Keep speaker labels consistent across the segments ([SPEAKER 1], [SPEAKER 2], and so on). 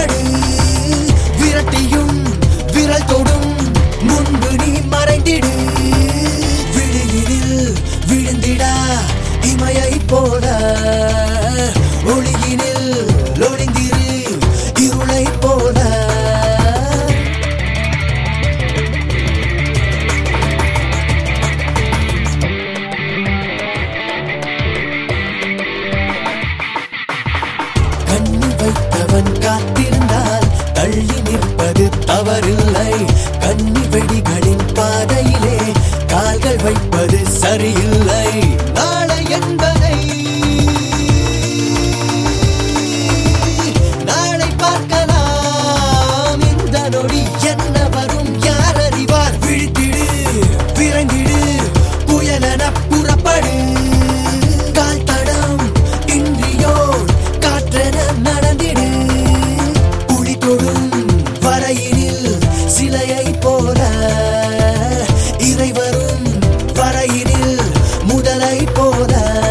[SPEAKER 1] புறப்படு விரட்டியும் விரல் தொடும் முன்பு நீ மறைந்திடு விழியினில் விழுந்திடா இமையை போல ஒளியினில் ஒளிந்திரு இருளை போல கண்ணு வைத்தவன் காத்திருந்தால் தள்ளி நிற்பது தவறில்லை கண்ணி வெடிகளின் பாதையிலே கால்கள் வைப்பது சரியில்லை நாளை என்பதை நாளை பார்க்கலாம் இந்த நொடி என்ன வரும் யார் அறிவார் விழித்திடு விரைந்திடு புயலென புறப்படு கால் தடம் இன்றியோர் காற்றென நடந்திடு புலி தொடும் வரையினில் சிலையை போல இறை வரும் வரையினில் முதலை போல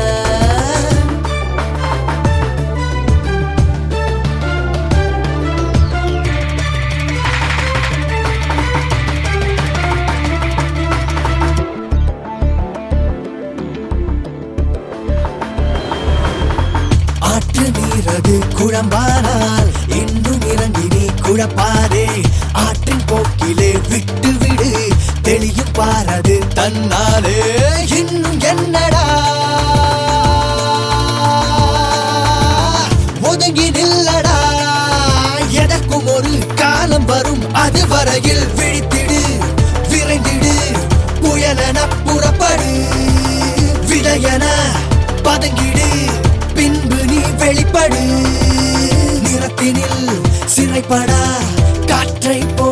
[SPEAKER 1] ஆற்று நீரது குழம்பானால் இன்னும் இறங்கி நீ குழப்பாதே ஆற்றின் போக்கிலே விட்டு விடு தெளியும் பாரது தன்னாலே இன்னும் என்னடா ஒதுங்கி நில்லடா எதற்கும் ஒரு காலம் வரும் அது வரையில் விழித்திடு விரைந்திடு புயலென புறப்படு விதையென பதுங்கிடு பின்பு நீ வெளிப்படு நிறத்தினில் சிறைப்படா காற்றை போ